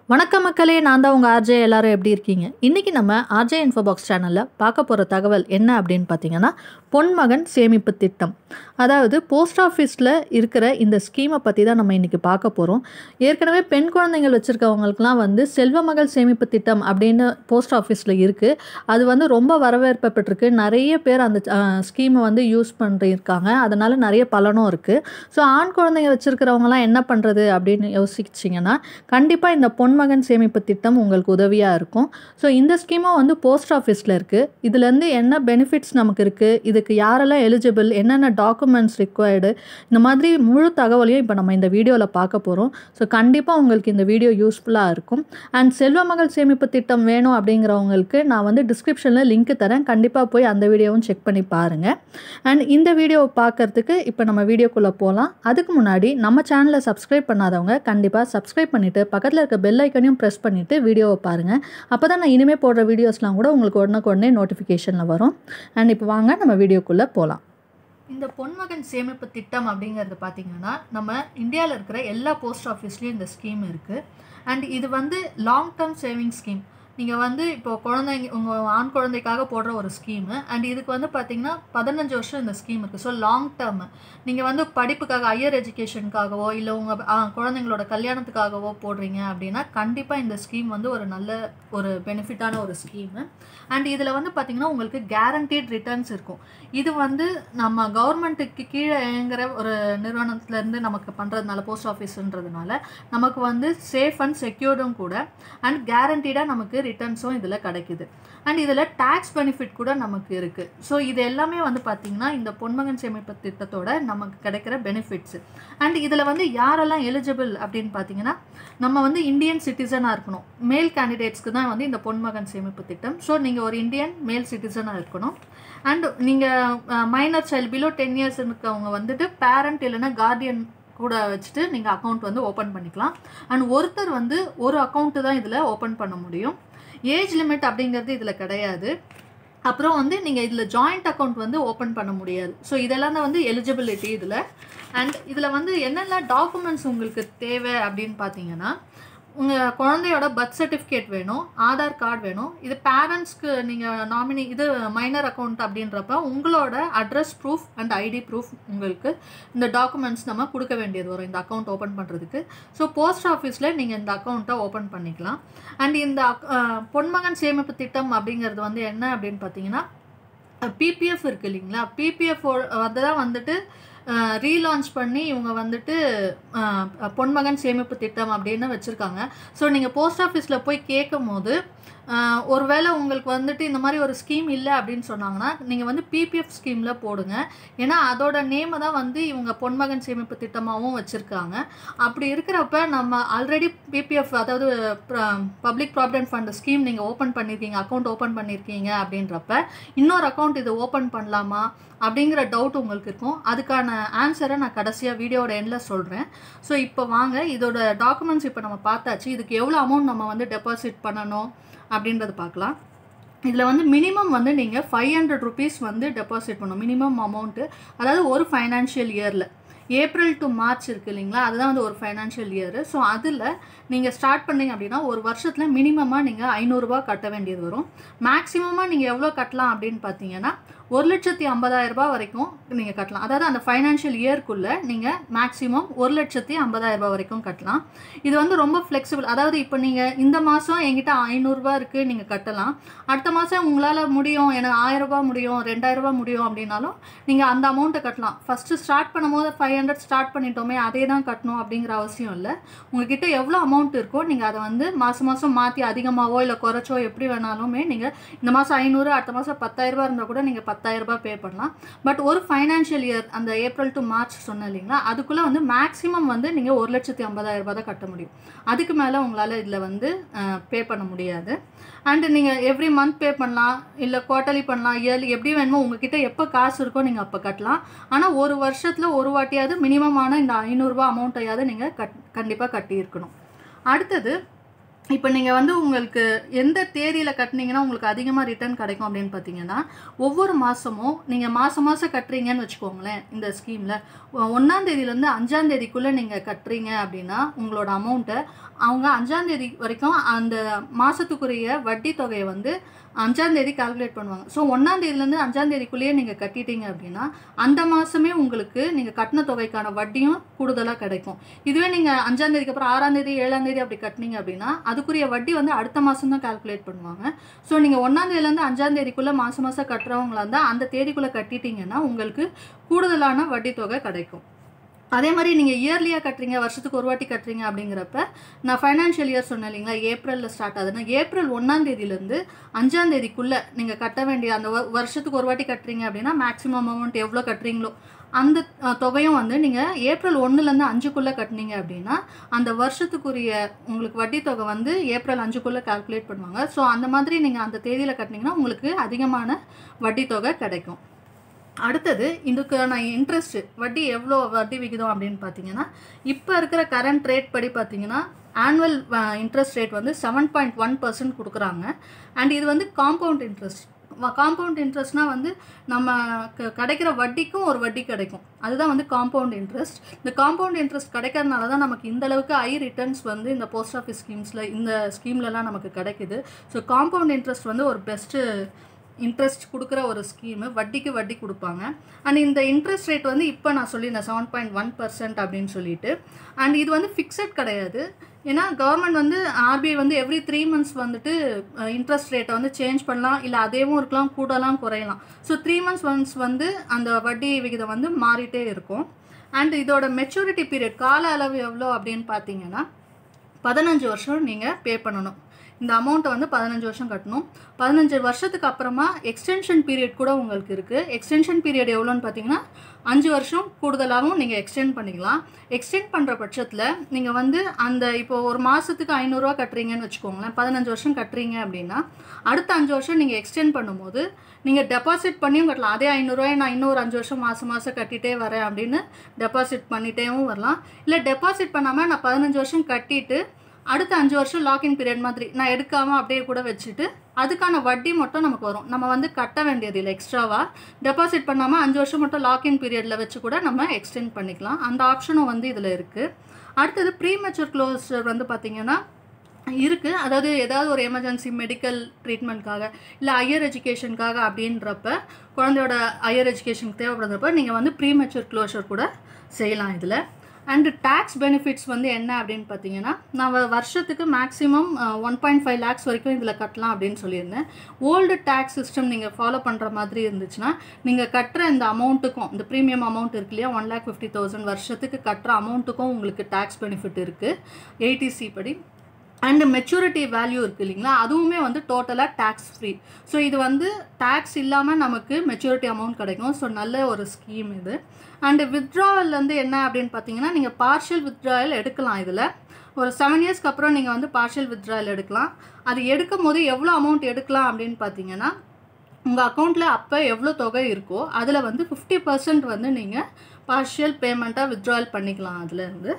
வணக்கம் மக்களே நான் தான் உங்கள் ஆர்ஜே எல்லாரும் எப்படி இருக்கீங்க இன்றைக்கி நம்ம ஆர்ஜே இன்ஃபோ பாக்ஸ் சேனலில் பார்க்க போகிற தகவல் என்ன அப்படின்னு பார்த்தீங்கன்னா பொன்மகன் சேமிப்பு திட்டம் அதாவது போஸ்ட் ஆஃபீஸில் இருக்கிற இந்த ஸ்கீமை பற்றி தான் நம்ம இன்றைக்கி பார்க்க போகிறோம் ஏற்கனவே பெண் குழந்தைகள் வச்சுருக்கவங்களுக்குலாம் வந்து செல்வ மகள் சேமிப்பு திட்டம் அப்படின்னு போஸ்ட் ஆஃபீஸில் இருக்குது அது வந்து ரொம்ப வரவேற்பு பெற்றிருக்கு நிறைய பேர் அந்த ஸ்கீமை வந்து யூஸ் பண்ணிருக்காங்க அதனால் நிறைய பலனும் இருக்குது ஸோ ஆண் குழந்தைங்க வச்சுருக்கிறவங்களாம் என்ன பண்ணுறது அப்படின்னு யோசிச்சிங்கன்னா கண்டிப்பாக இந்த பொன்மகன் சேமிப்பு திட்டம் உங்களுக்கு உதவியாக இருக்கும் ஸோ இந்த ஸ்கீமும் வந்து போஸ்ட் ஆஃபீஸில் இருக்குது இதுலேருந்து என்ன பெனிஃபிட்ஸ் நமக்கு இருக்குது இதுக்கு யாரெல்லாம் எலிஜிபிள் என்னென்ன டாக்குமெண்ட்ஸ் ரிக்வயர்டு இந்த மாதிரி முழு தகவலையும் இப்போ நம்ம இந்த வீடியோவில் பார்க்க போகிறோம் ஸோ கண்டிப்பாக உங்களுக்கு இந்த வீடியோ யூஸ்ஃபுல்லாக இருக்கும் அண்ட் செல்வ மகள் சேமிப்பு திட்டம் வேணும் அப்படிங்கிறவங்களுக்கு நான் வந்து டிஸ்கிரிப்ஷனில் லிங்க் தரேன் கண்டிப்பாக போய் அந்த வீடியோவும் செக் பண்ணி பாருங்கள் அண்ட் இந்த வீடியோவை பார்க்கறதுக்கு இப்போ நம்ம வீடியோக்குள்ளே போகலாம் அதுக்கு முன்னாடி நம்ம சேனலை சப்ஸ்கிரைப் பண்ணாதவங்க கண்டிப்பாக சப்ஸ்கிரைப் பண்ணிவிட்டு பக்கத்தில் இருக்க பெல் ஐக்கனையும் ப்ரெஸ் பண்ணிவிட்டு வீடியோவை பாருங்கள் அப்போ தான் நான் இனிமேல் போடுற வீடியோஸ்லாம் கூட உங்களுக்கு உடனுக்கு உடனே நோட்டிஃபிகேஷனில் வரும் அண்ட் இப்போ வாங்க நம்ம வீடியோக்குள்ளே போகலாம் இந்த பொன்மகன் சேமிப்பு திட்டம் அப்படிங்கிறது பார்த்திங்கன்னா நம்ம இந்தியாவில் இருக்கிற எல்லா போஸ்ட் ஆஃபீஸ்லேயும் இந்த ஸ்கீம் இருக்குது அண்ட் இது வந்து லாங் டேர்ம் சேவிங் ஸ்கீம் நீங்கள் வந்து இப்போ குழந்தைங்க உங்கள் ஆண் குழந்தைக்காக போடுற ஒரு ஸ்கீமு அண்ட் இதுக்கு வந்து பார்த்தீங்கன்னா பதினஞ்சு வருஷம் இந்த ஸ்கீம் இருக்குது ஸோ லாங் டேர்மு நீங்கள் வந்து படிப்புக்காக ஹையர் எஜுகேஷனுக்காகவோ இல்லை உங்கள் குழந்தைங்களோட கல்யாணத்துக்காகவோ போடுறீங்க அப்படின்னா கண்டிப்பாக இந்த ஸ்கீம் வந்து ஒரு நல்ல ஒரு பெனிஃபிட்டான ஒரு ஸ்கீமு அண்ட் இதில் வந்து பார்த்திங்கன்னா உங்களுக்கு கேரண்டீட் ரிட்டர்ன்ஸ் இருக்கும் இது வந்து நம்ம கவர்மெண்ட்டுக்கு கீழே இயங்குற ஒரு நிறுவனத்துலேருந்து நமக்கு பண்ணுறதுனால போஸ்ட் ஆஃபீஸுன்றதுனால நமக்கு வந்து சேஃப் அண்ட் செக்யூர்டும் கூட அண்ட் கேரண்டீடாக நமக்கு ரிட்டர்ன்ஸும் இதில் கிடைக்குது அண்ட் இதில் டேக்ஸ் பெனிஃபிட் கூட நமக்கு இருக்குது ஸோ இது எல்லாமே வந்து பார்த்திங்கன்னா இந்த பொன்மகன் சேமிப்பு திட்டத்தோட நமக்கு கிடைக்கிற பெனிஃபிட்ஸு அண்ட் இதில் வந்து யாரெல்லாம் எலிஜிபிள் அப்படின்னு பார்த்தீங்கன்னா நம்ம வந்து இந்தியன் சிட்டிசனாக இருக்கணும் மேல் கேண்டிடேட்ஸ்க்கு தான் வந்து இந்த பொன்மகன் சேமிப்பு திட்டம் ஸோ நீங்கள் ஒரு இந்தியன் மேல் சிட்டிசனாக இருக்கணும் அண்ட் நீங்கள் minor child below ten years இருக்கவங்க வந்துட்டு பேரண்ட் இல்லைன்னா கார்டியன் கூட வச்சுட்டு நீங்கள் அக்கௌண்ட் வந்து ஓப்பன் பண்ணிக்கலாம் அண்ட் ஒருத்தர் வந்து ஒரு அக்கௌண்ட்டு தான் இதில் ஓப்பன் பண்ண முடியும் ஏஜ் லிமிட் அப்படிங்கிறது இதில் கிடையாது அப்புறம் வந்து நீங்கள் இதில் ஜாயிண்ட் அக்கௌண்ட் வந்து ஓப்பன் பண்ண முடியாது ஸோ இதெல்லாம் தான் வந்து எலிஜிபிலிட்டி இதில் அண்ட் இதில் வந்து என்னென்ன டாக்குமெண்ட்ஸ் உங்களுக்கு தேவை அப்படின்னு பார்த்தீங்கன்னா உங்கள் குழந்தையோட பர்த் சர்டிஃபிகேட் வேணும் ஆதார் கார்டு வேணும் இது பேரண்ட்ஸ்க்கு நீங்கள் நாமினி இது மைனர் அக்கௌண்ட் அப்படின்றப்ப உங்களோட address proof and ID proof உங்களுக்கு இந்த டாக்குமெண்ட்ஸ் நம்ம கொடுக்க வேண்டியது வரும் இந்த அக்கௌண்ட் ஓப்பன் பண்ணுறதுக்கு ஸோ போஸ்ட் ஆஃபீஸில் நீங்கள் இந்த அக்கௌண்ட்டை ஓப்பன் பண்ணிக்கலாம் அண்ட் இந்த பொன்மகன் சேமிப்பு திட்டம் அப்படிங்கிறது வந்து என்ன அப்படின்னு பார்த்தீங்கன்னா பிபிஎஃப் இருக்குது இல்லைங்களா பிபிஎஃப் வந்து தான் வந்துட்டு ரீலான்ச் பண்ணி இவங்க வந்துட்டு பொன்மகன் சேமிப்பு திட்டம் அப்படின்னு வச்சுருக்காங்க ஸோ நீங்கள் போஸ்ட் ஆஃபீஸில் போய் கேட்கும் போது ஒருவேளை உங்களுக்கு வந்துட்டு இந்த மாதிரி ஒரு ஸ்கீம் இல்லை அப்படின்னு சொன்னாங்கன்னா நீங்கள் வந்து பிபிஎஃப் ஸ்கீமில் போடுங்க ஏன்னா அதோட நேமை தான் வந்து இவங்க பொன்மகன் சேமிப்பு திட்டமாகவும் வச்சுருக்காங்க அப்படி இருக்கிறப்ப நம்ம ஆல்ரெடி பிபிஎஃப் அதாவது பப்ளிக் ப்ராவிடென்ட் ஃபண்ட் ஸ்கீம் நீங்கள் ஓப்பன் பண்ணியிருக்கீங்க அக்கௌண்ட் ஓப்பன் பண்ணியிருக்கீங்க அப்படின்றப்ப இன்னொரு அக்கௌண்ட் இது ஓப்பன் பண்ணலாமா அப்படிங்கிற டவுட் உங்களுக்கு இருக்கும் அதுக்கான ஆன்சரை நான் கடைசியாக வீடியோட எண்டில் சொல்கிறேன் ஸோ இப்போ வாங்க இதோட டாக்குமெண்ட்ஸ் இப்போ நம்ம பார்த்தாச்சு இதுக்கு எவ்வளோ அமௌண்ட் நம்ம வந்து டெபாசிட் பண்ணணும் அப்படின்றது பார்க்கலாம் இதில் வந்து மினிமம் வந்து நீங்கள் ஃபைவ் ஹண்ட்ரட் ருபீஸ் வந்து டெபாசிட் பண்ணணும் மினிமம் அமௌண்ட்டு அதாவது ஒரு ஃபைனான்ஷியல் இயரில் ஏப்ரல் டு மார்ச் இருக்குது இல்லைங்களா அதுதான் வந்து ஒரு ஃபைனான்ஷியல் இயரு ஸோ அதில் நீங்கள் ஸ்டார்ட் பண்ணிங்க அப்படின்னா ஒரு வருஷத்தில் மினிமமாக நீங்கள் ஐநூறுரூவா கட்ட வேண்டியது வரும் மேக்ஸிமமாக நீங்கள் எவ்வளோ கட்டலாம் அப்படின்னு பார்த்தீங்கன்னா ஒரு லட்சத்தி ஐம்பதாயிரரூபா வரைக்கும் நீங்கள் கட்டலாம் அதாவது அந்த ஃபைனான்ஷியல் இயர்க்குள்ளே நீங்கள் மேக்ஸிமம் ஒரு லட்சத்தி ஐம்பதாயிரரூபா வரைக்கும் கட்டலாம் இது வந்து ரொம்ப ஃப்ளெக்சிபிள் அதாவது இப்போ நீங்கள் இந்த மாதம் என்கிட்ட ஐநூறுரூவா இருக்குது நீங்கள் கட்டலாம் அடுத்த மாதம் உங்களால் முடியும் எனக்கு ஆயிரரூபா முடியும் ரெண்டாயிரரூபா முடியும் அப்படின்னாலும் நீங்கள் அந்த அமௌண்ட்டை கட்டலாம் ஃபஸ்ட்டு ஸ்டார்ட் பண்ணும்போது ஃபைவ் ஹண்ட்ரட் ஸ்டார்ட் பண்ணிட்டோமே அதே தான் கட்டணும் அப்படிங்கிற அவசியம் இல்லை உங்ககிட்ட எவ்வளோ அமௌண்ட் இருக்கோ நீங்கள் அதை வந்து மாதம் மாதம் மாற்றி அதிகமாகவோ இல்லை குறைச்சோ எப்படி வேணாலுமே நீங்கள் இந்த மாதம் ஐநூறு அடுத்த மாதம் பத்தாயிரரூபா இருந்தால் கூட நீங்கள் பத்தாயிரரூபா பே பண்ணலாம் பட் ஒரு ஃபைனான்ஷியல் இயர் அந்த ஏப்ரல் டு மார்ச் சொன்ன இல்லைங்களா அதுக்குள்ளே வந்து மேக்ஸிமம் வந்து நீங்கள் ஒரு லட்சத்தி ஐம்பதாயிரரூபா தான் கட்ட முடியும் அதுக்கு மேலே உங்களால் இதில் வந்து பே பண்ண முடியாது அண்டு நீங்கள் எவ்ரி மந்த் பே பண்ணலாம் இல்லை குவார்ட்டர்லி பண்ணலாம் இயர்லி எப்படி வேணுமோ உங்ககிட்ட எப்போ காசு இருக்கோ நீங்கள் அப்போ கட்டலாம் ஆனால் ஒரு வருஷத்தில் ஒரு வாட்டியாவது மினிமமான இந்த ஐநூறுரூவா அமௌண்ட்டையாவது நீங்கள் கட் கண்டிப்பாக கட்டியிருக்கணும் அடுத்தது இப்போ நீங்கள் வந்து உங்களுக்கு எந்த தேதியில் கட்டினீங்கன்னா உங்களுக்கு அதிகமாக ரிட்டர்ன் கிடைக்கும் அப்படின்னு பார்த்தீங்கன்னா ஒவ்வொரு மாதமும் நீங்கள் மாதம் மாதம் கட்டுறீங்கன்னு வச்சுக்கோங்களேன் இந்த ஸ்கீமில் ஒன்றாம் தேதியிலேருந்து அஞ்சாம் தேதிக்குள்ளே நீங்கள் கட்டுறீங்க அப்படின்னா உங்களோட அமௌண்ட்டை அவங்க அஞ்சாம் தேதி வரைக்கும் அந்த மாதத்துக்குரிய வட்டி தொகையை வந்து அஞ்சாம் தேதி கால்குலேட் பண்ணுவாங்க ஸோ ஒன்றாம் தேதியிலேருந்து அஞ்சாம் தேதிக்குள்ளேயே நீங்கள் கட்டிட்டீங்க அப்படின்னா அந்த மாதமே உங்களுக்கு நீங்கள் கட்டின தொகைக்கான வட்டியும் கூடுதலாக கிடைக்கும் இதுவே நீங்கள் அஞ்சாம் தேதிக்கு அப்புறம் ஆறாம் தேதி ஏழாம் தேதி அப்படி கட்டினீங்க அப்படின்னா அதுக்குரிய வட்டி வந்து அடுத்த மாதம் தான் கால்குலேட் பண்ணுவாங்க ஸோ நீங்கள் ஒன்றாம் தேதியிலேருந்து அஞ்சாம் தேதிக்குள்ளே மாதம் மாதம் கட்டுறவங்களா இருந்தால் அந்த தேதிக்குள்ளே கட்டிட்டீங்கன்னா உங்களுக்கு கூடுதலான வட்டி தொகை கிடைக்கும் அதே மாதிரி நீங்கள் இயர்லியாக கட்டுறீங்க வருஷத்துக்கு ஒரு வாட்டி கட்டுறீங்க அப்படிங்கிறப்ப நான் ஃபைனான்ஷியல் இயர் சொன்னேன் இல்லைங்களா ஏப்ரலில் ஸ்டார்ட் ஆகுதுன்னா ஏப்ரல் ஒன்றாம் தேதியிலேருந்து அஞ்சாம் தேதிக்குள்ளே நீங்கள் கட்ட வேண்டிய அந்த வ- வருஷத்துக்கு ஒரு வாட்டி கட்டுறீங்க அப்படின்னா மேக்ஸிமம் அமௌண்ட் எவ்வளோ கட்டுறீங்களோ அந்த அஹ், தொகையும் வந்து நீங்கள் ஏப்ரல் ஒன்றுலேருந்து அஞ்சுக்குள்ளே கட்டினீங்க அப்படின்னா அந்த வருஷத்துக்குரிய உங்களுக்கு வட்டி தொகை வந்து ஏப்ரல் அஞ்சுக்குள்ளே கால்குலேட் பண்ணுவாங்க ஸோ அந்த மாதிரி நீங்கள் அந்த தேதியில் கட்டினீங்கன்னா உங்களுக்கு அதிகமான வட்டி தொகை கிடைக்கும் அடுத்தது இதுக்கான இன்ட்ரெஸ்ட் வட்டி எவ்வளோ வட்டி விகிதம் அப்படின்னு பார்த்தீங்கன்னா இப்போ இருக்கிற கரண்ட் ரேட் படி பார்த்தீங்கன்னா ஆனுவல் இன்ட்ரெஸ்ட் ரேட் வந்து செவன் பாயிண்ட் ஒன் பர்சன்ட் கொடுக்குறாங்க அண்ட் இது வந்து காம்பவுண்ட் இன்ட்ரெஸ்ட் காம்பவுண்ட் இன்ட்ரெஸ்ட்னால் வந்து நம்ம க- கிடைக்கிற வட்டிக்கும் ஒரு வட்டி கிடைக்கும் அதுதான் வந்து காம்பவுண்ட் இன்ட்ரெஸ்ட் இந்த காம்பவுண்ட் இன்ட்ரெஸ்ட் கிடைக்கிறதுனால தான் நமக்கு இந்த அளவுக்கு ஹை ரிட்டர்ன்ஸ் வந்து இந்த போஸ்ட் ஆஃபீஸ் ஸ்கீம்ஸில் இந்த ஸ்கீம்லலாம் நமக்கு கிடைக்குது ஸோ காம்பவுண்ட் இன்ட்ரெஸ்ட் வந்து ஒரு பெஸ்ட்டு இன்ட்ரெஸ்ட் கொடுக்குற ஒரு ஸ்கீமு வட்டிக்கு வட்டி கொடுப்பாங்க அண்ட் இந்த இன்ட்ரெஸ்ட் ரேட் வந்து இப்போ நான் சொல்லியிருந்தேன் செவன் பாயிண்ட் ஒன் பர்சன்ட் அப்படின்னு சொல்லிட்டு அண்ட் இது வந்து ஃபிக்ஸட் கிடையாது ஏன்னா கவர்மெண்ட் வந்து ஆர்பிஐ வந்து எவ்ரி த்ரீ மந்த்ஸ் வந்துட்டு இன்ட்ரெஸ்ட் ரேட்டை வந்து சேஞ்ச் பண்ணலாம் இல்லை அதேவும் இருக்கலாம் கூடலாம் குறையலாம் ஸோ த்ரீ மந்த்ஸ் ஒன்ஸ் வந்து அந்த வட்டி விகிதம் வந்து மாறிட்டே இருக்கும் அண்ட் இதோட மெச்சூரிட்டி பீரியட் கால அளவு எவ்வளோ அப்படின்னு பார்த்தீங்கன்னா பதினஞ்சு வருஷம் நீங்கள் பே பண்ணணும் இந்த அமௌண்ட்டை வந்து பதினஞ்சு வருஷம் கட்டணும் பதினஞ்சு வருஷத்துக்கு அப்புறமா எக்ஸ்டென்ஷன் பீரியட் கூட உங்களுக்கு இருக்குது எக்ஸ்டென்ஷன் பீரியட் எவ்வளோன்னு பார்த்தீங்கன்னா அஞ்சு வருஷம் கூடுதலாகவும் நீங்கள் எக்ஸ்டெண்ட் பண்ணிக்கலாம் எக்ஸ்டெண்ட் பண்ணுற பட்சத்தில் நீங்கள் வந்து அந்த இப்போ ஒரு மாதத்துக்கு ஐநூறுரூவா கட்டுறீங்கன்னு வச்சுக்கோங்களேன் பதினஞ்சு வருஷம் கட்டுறீங்க அப்படின்னா அடுத்த அஞ்சு வருஷம் நீங்கள் எக்ஸ்டெண்ட் பண்ணும்போது நீங்கள் டெபாசிட் பண்ணியும் கட்டலாம் அதே ஐநூறுரூவாயை நான் இன்னொரு அஞ்சு வருஷம் மாதம் மாதம் கட்டிகிட்டே வரேன் அப்படின்னு டெபாசிட் பண்ணிட்டேவும் வரலாம் இல்லை டெபாசிட் பண்ணாமல் நான் பதினஞ்சு வருஷம் கட்டிட்டு அடுத்த அஞ்சு வருஷம் லாக்இன் பீரியட் மாதிரி நான் எடுக்காமல் அப்படியே கூட வச்சுட்டு அதுக்கான வட்டி மட்டும் நமக்கு வரும் நம்ம வந்து கட்ட வேண்டியது இல்லை எக்ஸ்ட்ராவாக டெபாசிட் பண்ணாமல் அஞ்சு வருஷம் மட்டும் லாக்இன் பீரியடில் வச்சு கூட நம்ம எக்ஸ்டெண்ட் பண்ணிக்கலாம் அந்த ஆப்ஷனும் வந்து இதில் இருக்குது அடுத்தது ப்ரீ மெச்சூர் க்ளோஸர் வந்து பார்த்திங்கன்னா இருக்குது அதாவது ஏதாவது ஒரு எமர்ஜென்சி மெடிக்கல் ட்ரீட்மெண்ட்காக இல்லை ஹையர் எஜுகேஷனுக்காக அப்படின்றப்ப குழந்தையோட ஹையர் எஜுகேஷனுக்கு தேவைப்படுறப்ப நீங்கள் வந்து ப்ரீ மெச்சூர் க்ளோஷர் கூட செய்யலாம் இதில் அண்டு டேக்ஸ் பெனிஃபிட்ஸ் வந்து என்ன அப்படின்னு பார்த்தீங்கன்னா நான் வ- வருஷத்துக்கு maximum one point five lakhs வரைக்கும் இதில் கட்டலாம் அப்படின்னு சொல்லியிருந்தேன் ஓல்டு டேக்ஸ் சிஸ்டம் நீங்கள் ஃபாலோ பண்ணுற மாதிரி இருந்துச்சுன்னா நீங்கள் கட்டுற இந்த அமௌண்ட்டுக்கும் இந்த ப்ரீமியம் அமௌண்ட் இருக்கு இல்லையா ஒன் லேக் ஃபிஃப்டி தௌசண்ட் வருஷத்துக்கு கட்டுற அமௌண்ட்டுக்கும் உங்களுக்கு டேக்ஸ் பெனிஃபிட் இருக்குது எயிட்டிசி படி அண்ட் மெச்சூரிட்டி வேல்யூ இருக்குது இல்லைங்களா அதுவுமே வந்து டோட்டலாக டேக்ஸ் ஃப்ரீ ஸோ இது வந்து டேக்ஸ் இல்லாமல் நமக்கு மெச்சூரிட்டி அமௌண்ட் கிடைக்கும் ஸோ நல்ல ஒரு ஸ்கீம் இது அண்டு withdrawal வந்து என்ன அப்படின்னு பார்த்தீங்கன்னா நீங்கள் பார்ஷியல் withdrawal எடுக்கலாம் இதில் ஒரு செவன் இயர்ஸ்க்கு அப்புறம் நீங்கள் வந்து பார்ஷியல் withdrawal எடுக்கலாம் அது எடுக்கும் போது எவ்வளோ அமௌண்ட் எடுக்கலாம் அப்படின்னு பார்த்தீங்கன்னா உங்கள் அக்கௌண்ட்டில் அப்போ எவ்வளோ தொகை இருக்கோ அதில் வந்து ஃபிஃப்டி பர்சன்ட் வந்து நீங்கள் பார்ஷியல் பேமெண்ட்டாக withdrawal பண்ணிக்கலாம் அதுலேருந்து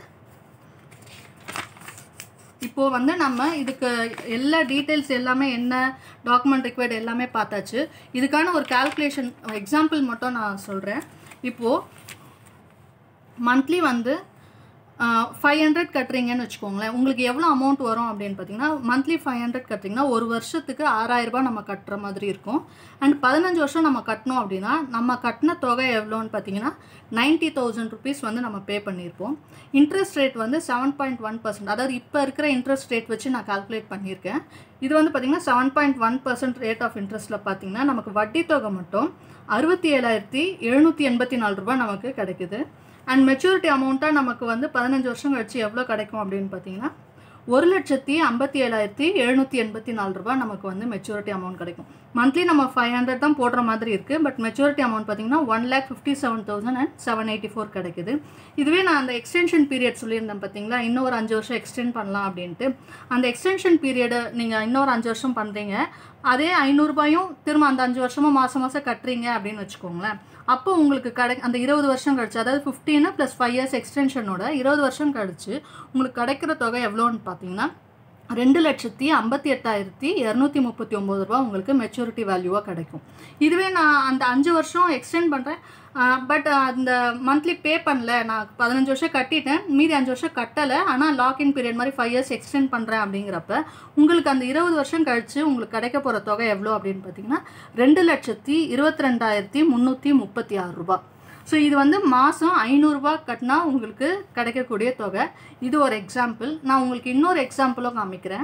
இப்போது வந்து நம்ம இதுக்கு எல்லா டீட்டெயில்ஸ் எல்லாமே என்ன டாக்குமெண்ட் ரிக்வயர்டு எல்லாமே பார்த்தாச்சு இதுக்கான ஒரு கால்குலேஷன் எக்ஸாம்பிள் மட்டும் நான் சொல்கிறேன் இப்போது மந்த்லி வந்து ஃபைவ் ஹண்ட்ரட் கட்டுறீங்கன்னு வச்சுக்கோங்களேன் உங்களுக்கு எவ்வளோ அமௌண்ட் வரும் அப்படின்னு பார்த்தீங்கன்னா மந்த்லி ஃபைவ் ஹண்ட்ரட் கட்டுறீங்கன்னா ஒரு வருஷத்துக்கு ஆறாயிரம் ரூபாய் நம்ம கட்டுற மாதிரி இருக்கும் அண்ட் பதினஞ்சு வருஷம் நம்ம கட்டணும் அப்படின்னா நம்ம கட்டின தொகை எவ்வளோன்னு பார்த்தீங்கன்னா நைன்ட்டி தௌசண்ட் ருபீஸ் வந்து நம்ம பே பண்ணியிருப்போம் இன்ட்ரெஸ்ட் ரேட் வந்து செவன் பாயிண்ட் ஒன் பர்சன்ட் அதாவது இப்போ இருக்கிற இன்ட்ரெஸ்ட் ரேட் வச்சு நான் கால்குலேட் பண்ணியிருக்கேன் இது வந்து பார்த்தீங்கன்னா seven point one percent rate of இன்ட்ரெஸ்ட்டில் பார்த்தீங்கன்னா நமக்கு வட்டி தொகை மட்டும் அறுபத்தி ஏழாயிரத்தி எழுநூற்றி எண்பத்தி நாலு ரூபாய் நமக்கு கிடைக்குது அண்ட் மெச்சூரிட்டி அமௌண்ட்டாக நமக்கு வந்து பதினஞ்சு வருஷம் கழிச்சு எவ்வளோ கிடைக்கும் அப்படின்னு பார்த்தீங்கன்னா ஒரு லட்சத்தி ஐம்பத்தி ஏழாயிரத்தி எழுநூற்றி எண்பத்தி நாலு ரூபாய் நமக்கு வந்து மெச்சூரிட்டி அமௌண்ட் கிடைக்கும் மந்த்லி நம்ம ஃபைவ் ஹண்ட்ரட் தான் போடுற மாதிரி இருக்குது பட் மெச்சூரிட்டி அமௌண்ட் பார்த்தீங்கன்னா one lakh fifty seven thousand and seven eighty four கிடைக்குது இதுவே நான் அந்த எக்ஸ்டென்ஷன் பீரியட் சொல்லியிருந்தேன் பார்த்தீங்களா இன்னொரு அஞ்சு வருஷம் எக்ஸ்டெண்ட் பண்ணலாம் அப்படின்ட்டு அந்த எக்ஸ்டென்ஷன் பீரியடை நீங்கள் இன்னொரு அஞ்சு வருஷம் பண்ணுறீங்க அதே ஐநூறுரூபாயும் திரும்ப அந்த அஞ்சு வருஷமும் மாதம் மாதம் கட்டுறீங்க அப்படின்னு வச்சுக்கோங்களேன் அப்போ உங்களுக்கு கிடை அந்த இருபது வருஷம் கழிச்சு அதாவது ஃபிஃப்டீனு ப்ளஸ் ஃபைவ் இயர்ஸ் எக்ஸ்டென்ஷனோட இருபது வருஷம் கழிச்சு உங்களுக்கு கிடைக்கிற தொகை எவ்வளோன்னு பார்த்தீங்கன்னா ரெண்டு லட்சத்தி ஐம்பத்தி எட்டாயிரத்தி இரநூத்தி முப்பத்தி ஒம்பது ரூபா உங்களுக்கு மெச்சூரிட்டி வேல்யூவாக கிடைக்கும் இதுவே நான் அந்த அஞ்சு வருஷம் எக்ஸ்டெண்ட் பண்ணுறேன் பட் அந்த மந்த்லி பே பண்ணல நான் பதினஞ்சு வருஷம் கட்டிட்டேன் மீதி அஞ்சு வருஷம் கட்டலை ஆனால் லாக்இன் பீரியட் மாதிரி ஃபைவ் இயர்ஸ் எக்ஸ்டெண்ட் பண்ணுறேன் அப்படிங்கிறப்ப உங்களுக்கு அந்த இருபது வருஷம் கழித்து உங்களுக்கு கிடைக்க போகிற தொகை எவ்வளோ அப்படின்னு பார்த்தீங்கன்னா ரெண்டு லட்சத்தி இருபத்தி ரெண்டாயிரத்தி முந்நூற்றி முப்பத்தி ஆறு ரூபா ஸோ இது வந்து மாதம் ஐநூறுரூபா கட்டினா உங்களுக்கு கிடைக்கக்கூடிய தொகை இது ஒரு எக்ஸாம்பிள் நான் உங்களுக்கு இன்னொரு எக்ஸாம்பிளும் காமிக்கிறேன்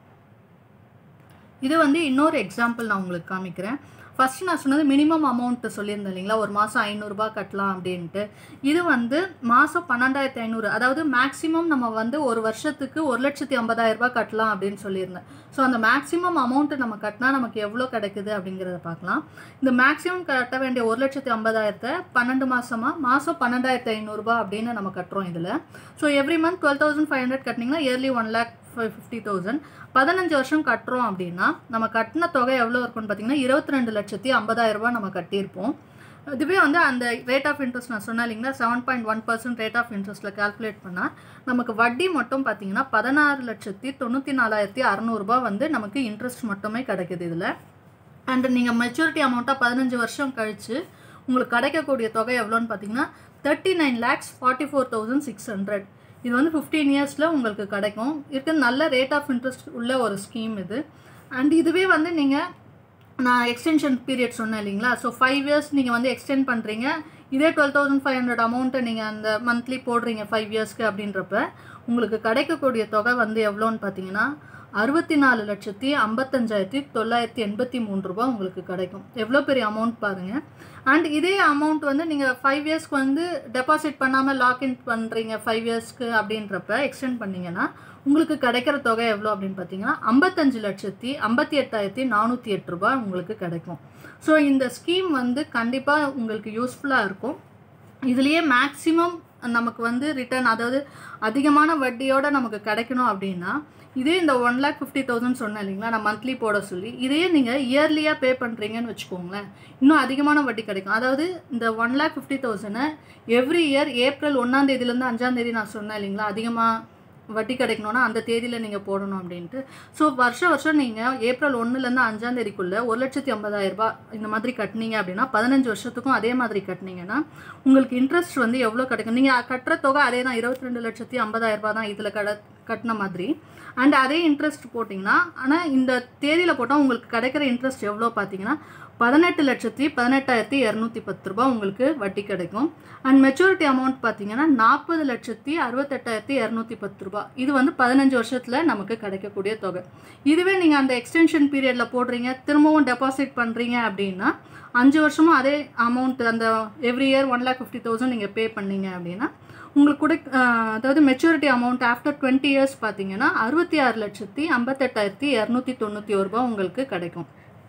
இது வந்து இன்னொரு எக்ஸாம்பிள் நான் உங்களுக்கு காமிக்கிறேன் ஃபஸ்ட்டு நான் சொன்னது மினிமம் அமௌண்ட்டு சொல்லியிருந்தேன் இல்லைங்களா ஒரு மாதம் ஐநூறுரூபா கட்டலாம் அப்படின்ட்டு இது வந்து மாதம் பன்னெண்டாயிரத்தி ஐநூறு அதாவது மேக்ஸிமம் நம்ம வந்து ஒரு வருஷத்துக்கு ஒரு லட்சத்தி ஐம்பதாயிரரூபா கட்டலாம் அப்படின்னு சொல்லியிருந்தேன் ஸோ அந்த மேக்ஸிமம் அமௌண்ட்டு நம்ம கட்டினா நமக்கு எவ்வளோ கிடைக்குது அப்படிங்கிறத பார்க்கலாம் இந்த மேக்ஸிமம் கட்ட வேண்டிய ஒரு லட்சத்தி ஐம்பதாயிரத்தை பன்னெண்டு மாதமாக மாதம் பன்னெண்டாயிரத்தி ஐநூறுரூபா அப்படின்னு நம்ம கட்டுறோம் இதில் so every month twelve thousand five hundred கட்டினீங்கன்னா yearly one lakh fifty thousand பதினஞ்சு வருஷம் கட்டுறோம் அப்படின்னா நம்ம கட்டின தொகை எவ்வளோ இருக்கும்னு பார்த்தீங்கன்னா இருபத்தி ரெண்டு லட்சத்தி ஐம்பதாயிரம் ரூபாய் நம்ம கட்டியிருப்போம் இதுவே வந்து அந்த ரேட் ஆஃப் இன்ட்ரெஸ்ட் நான் சொன்னேன் இல்லைங்களா seven point one percent rate of இன்ட்ரெஸ்ட்டில் கால்குலேட் பண்ணால் நமக்கு வட்டி மட்டும் பார்த்தீங்கன்னா பதினாறு லட்சத்தி தொண்ணூற்றி நாலாயிரத்தி அறநூறுபா வந்து நமக்கு இன்ட்ரெஸ்ட் மட்டுமே கிடைக்குது இதில் அண்ட் நீங்கள் மெச்சூரிட்டி அமௌண்ட்டாக பதினஞ்சு வருஷம் கழித்து உங்களுக்கு கிடைக்கக்கூடிய தொகை எவ்வளோன்னு பார்த்தீங்கன்னா thirty nine lakhs forty four thousand six hundred இது வந்து ஃபிஃப்டீன் இயர்ஸில் உங்களுக்கு கிடைக்கும் இது நல்ல ரேட் ஆஃப் இன்ட்ரெஸ்ட் உள்ள ஒரு ஸ்கீம் இது அண்ட் இதுவே வந்து நீங்கள் நான் எக்ஸ்டென்ஷன் பீரியட் சொன்னேன் இல்லைங்களா ஸோ ஃபைவ் இயர்ஸ் நீங்கள் வந்து எக்ஸ்டெண்ட் பண்ணுறீங்க இதே டுவெல் தௌசண்ட் ஃபைவ் ஹண்ட்ரட் அமௌண்ட்டை நீங்கள் அந்த மந்த்லி போடுறீங்க ஃபைவ் இயர்ஸ்க்கு அப்படின்றப்ப உங்களுக்கு கிடைக்கக்கூடிய தொகை வந்து எவ்வளோன்னு பார்த்தீங்கன்னா அறுபத்தி நாலு லட்சத்தி ஐம்பத்தஞ்சாயிரத்தி தொள்ளாயிரத்தி எண்பத்தி மூணு ரூபா உங்களுக்கு கிடைக்கும் எவ்வளோ பெரிய அமௌண்ட் பாருங்கள் அண்ட் இதே அமௌண்ட் வந்து நீங்கள் ஃபைவ் இயர்ஸ்க்கு வந்து டெபாசிட் பண்ணாமல் லாக்இன் பண்ணுறீங்க ஃபைவ் இயர்ஸ்க்கு அப்படின்றப்ப எக்ஸ்டெண்ட் பண்ணிங்கன்னா உங்களுக்கு கிடைக்கிற தொகை எவ்வளோ அப்படின்னு பார்த்தீங்கன்னா ஐம்பத்தஞ்சு லட்சத்தி ஐம்பத்தி எட்டாயிரத்தி நானூற்றி எட்டு ரூபாய் உங்களுக்கு கிடைக்கும் ஸோ இந்த ஸ்கீம் வந்து கண்டிப்பாக உங்களுக்கு யூஸ்ஃபுல்லாக இருக்கும் இதுலேயே மேக்ஸிமம் நமக்கு வந்து ரிட்டர்ன் அதாவது அதிகமான வட்டியோடு நமக்கு கிடைக்கணும் அப்படின்னா இதே இந்த ஒன் லேக் ஃபிஃப்டி தௌசண்ட் சொன்னேன் இல்லைங்களா நான் மந்த்லி போட சொல்லி இதையே நீங்கள் இயர்லியாக பே பண்ணுறீங்கன்னு வச்சுக்கோங்களேன் இன்னும் அதிகமான வட்டி கிடைக்கும் அதாவது இந்த ஒன் லேக் ஃபிஃப்டி தௌசண்டை எவ்ரி இயர் ஏப்ரல் ஒன்றாந்தேதியிலேருந்து அஞ்சாந்தேதி நான் சொன்னேன் இல்லைங்களா அதிகமாக வட்டி கிடைக்கணும்னா அந்த தேதியில் நீங்கள் போடணும் அப்படின்ட்டு ஸோ வருஷம் வருஷம் நீங்கள் ஏப்ரல் ஒன்றுலேருந்து அஞ்சாம் தேதிக்குள்ளே ஒரு லட்சத்தி ஐம்பதாயிரம் ரூபாய் இந்த மாதிரி கட்டினீங்க அப்படின்னா பதினஞ்சு வருஷத்துக்கும் அதே மாதிரி கட்டினீங்கன்னா உங்களுக்கு இன்ட்ரெஸ்ட் வந்து எவ்வளோ கிடைக்கும் நீங்கள் கட்டுற தொகை அதே தான் இருபத்தி ரெண்டு லட்சத்தி ஐம்பதாயிரம் ரூபாய் தான் இதில் கட கட்டின மாதிரி அண்ட் அதே இன்ட்ரெஸ்ட் போட்டிங்கன்னா ஆனால் இந்த தேதியில் போட்டால் உங்களுக்கு கிடைக்கிற இன்ட்ரெஸ்ட் எவ்வளோ பார்த்தீங்கன்னா பதினெட்டு லட்சத்தி பதினெட்டாயிரத்தி இரநூத்தி பத்து ரூபாய் உங்களுக்கு வட்டி கிடைக்கும் அண்ட் மெச்சூரிட்டி அமௌண்ட் பார்த்தீங்கன்னா நாற்பது லட்சத்தி அறுபத்தெட்டாயிரத்தி இரநூத்தி பத்து ரூபாய் இது வந்து பதினஞ்சு வருஷத்தில் நமக்கு கிடைக்கக்கூடிய தொகை இதுவே நீங்கள் அந்த எக்ஸ்டென்ஷன் பீரியடில் போடுறீங்க திரும்பவும் டெபாசிட் பண்ணுறீங்க அப்படின்னா அஞ்சு வருஷமும் அதே அமௌண்ட் அந்த every year one lakh fifty thousand நீங்கள் பே பண்ணீங்க அப்படின்னா உங்களுக்கு கூட அதாவது maturity amount after twenty years பார்த்தீங்கன்னா அறுபத்தி ஆறு லட்சத்தி ஐம்பத்தெட்டாயிரத்தி இரநூத்தி தொண்ணூற்றி ஒரு ரூபா உங்களுக்கு கிடைக்கும்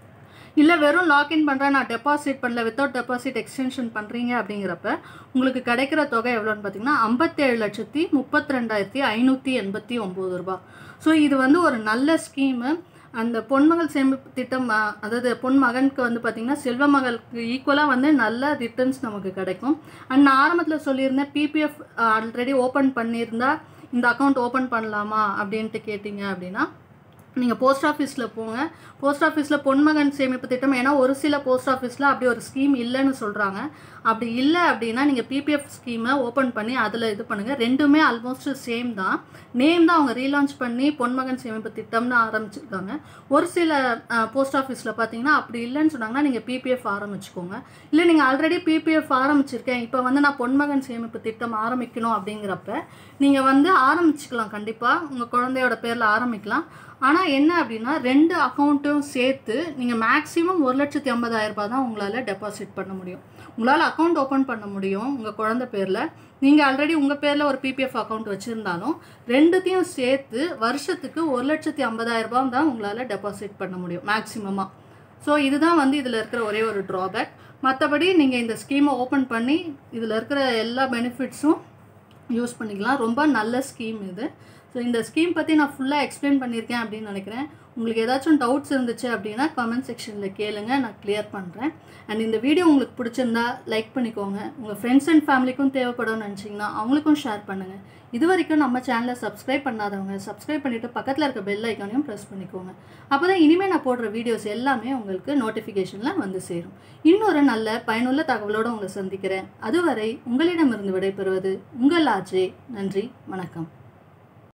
இல்லை வெறும் லாக்இன் பண்ணுறேன் நான் டெபாசிட் பண்ணல வித்தவுட் டெபாசிட் எக்ஸ்டென்ஷன் பண்ணுறீங்க அப்படிங்கிறப்ப உங்களுக்கு கிடைக்கிற தொகை எவ்வளோன்னு பார்த்தீங்கன்னா ஐம்பத்தேழு லட்சத்தி முப்பத்தி ரெண்டாயிரத்தி ஐநூற்றி எண்பத்தி ஒம்பது ரூபா ஸோ இது வந்து ஒரு நல்ல ஸ்கீமு அந்த பொன்மகள் சேமிப்பு திட்டம் அஹ், அதாவது பொன் மகனுக்கு வந்து பார்த்திங்கன்னா செல்வ மகளுக்கு ஈக்குவலாக வந்து நல்ல ரிட்டர்ன்ஸ் நமக்கு கிடைக்கும் அண்ட் நான் ஆரம்பத்தில் சொல்லியிருந்தேன் பிபிஎஃப் ஆல்ரெடி ஓப்பன் பண்ணியிருந்தா இந்த அக்கௌண்ட் ஓப்பன் பண்ணலாமா அப்படின்ட்டு கேட்டிங்க அப்படின்னா நீங்கள் போஸ்ட் ஆஃபீஸில் போங்க போஸ்ட் ஆஃபீஸில் பொன்மகன் சேமிப்பு திட்டம் ஏன்னா ஒரு சில போஸ்ட் ஆஃபீஸில் அப்படி ஒரு ஸ்கீம் இல்லைன்னு சொல்கிறாங்க அப்படி இல்லை அப்படின்னா நீங்கள் பிபிஎஃப் ஸ்கீமை ஓப்பன் பண்ணி அதில் இது பண்ணுங்கள் ரெண்டுமே ஆல்மோஸ்ட் சேம் தான் நேம் தான் அவங்க ரீலான்ச் பண்ணி பொன்மகன் சேமிப்பு திட்டம்னு ஆரம்பிச்சிருக்காங்க ஒரு சில போஸ்ட் ஆஃபீஸில் பார்த்தீங்கன்னா அப்படி இல்லைன்னு சொன்னாங்கன்னா நீங்கள் பிபிஎஃப் ஆரம்பிச்சுக்கோங்க இல்லை நீங்கள் ஆல்ரெடி பிபிஎஃப் ஆரம்பிச்சிருக்கேன் இப்போ வந்து நான் பொன்மகன் சேமிப்பு திட்டம் ஆரம்பிக்கணும் அப்படிங்கிறப்ப நீங்கள் வந்து ஆரம்பிச்சுக்கலாம் கண்டிப்பாக உங்கள் குழந்தையோட பேரில் ஆரம்பிக்கலாம் ஆனால் என்ன அப்படின்னா ரெண்டு அக்கௌண்ட்டும் சேர்த்து நீங்கள் மேக்ஸிமம் ஒரு லட்சத்தி ஐம்பதாயிரம் ரூபாய் தான் உங்களால் டெபாசிட் பண்ண முடியும் உங்களால் அக்கௌண்ட் ஓப்பன் பண்ண முடியும் உங்கள் குழந்தை பேரில் நீங்கள் ஆல்ரெடி உங்கள் பேரில் ஒரு பிபிஎஃப் அக்கௌண்ட் வச்சுருந்தாலும் ரெண்டுத்தையும் சேர்த்து வருஷத்துக்கு ஒரு லட்சத்தி ஐம்பதாயிரம் ரூபாய் தான் உங்களால் டெபாசிட் பண்ண முடியும் மேக்ஸிமமாக ஸோ இதுதான் வந்து இதில் இருக்கிற ஒரே ஒரு ட்ராபேக் மற்றபடி நீங்கள் இந்த ஸ்கீமை ஓப்பன் பண்ணி இதில் இருக்கிற எல்லா பெனிஃபிட்ஸும் யூஸ் பண்ணிக்கலாம் ரொம்ப நல்ல ஸ்கீம் இது ஸோ இந்த ஸ்கீம் பற்றி நான் ஃபுல்லாக எக்ஸ்பிளைன் பண்ணியிருக்கேன் அப்படின்னு நினைக்கிறேன் உங்களுக்கு ஏதாச்சும் டவுட்ஸ் இருந்துச்சு அப்படின்னா கமெண்ட் செக்ஷனில் கேளுங்க நான் கிளியர் பண்ணுறேன் அண்ட் இந்த வீடியோ உங்களுக்கு பிடிச்சிருந்தா லைக் பண்ணிக்கோங்க உங்கள் ஃப்ரெண்ட்ஸ் அண்ட் ஃபேமிலிக்கும் தேவைப்படும்னு நினச்சிங்கன்னா அவங்களுக்கும் ஷேர் பண்ணுங்கள் இது வரைக்கும் நம்ம சேனலை சப்ஸ்கிரைப் பண்ணாதவங்க சப்ஸ்கிரைப் பண்ணிவிட்டு பக்கத்தில் இருக்க பெல் ஐக்கானையும் ப்ரெஸ் பண்ணிக்கோங்க அப்போ தான் இனிமேல் நான் போடுற வீடியோஸ் எல்லாமே உங்களுக்கு நோட்டிஃபிகேஷனில் வந்து சேரும் இன்னொரு நல்ல பயனுள்ள தகவலோடு உங்களை சந்திக்கிறேன் அதுவரை உங்களிடமிருந்து விடைபெறுவது உங்கள் ஆஜே நன்றி வணக்கம்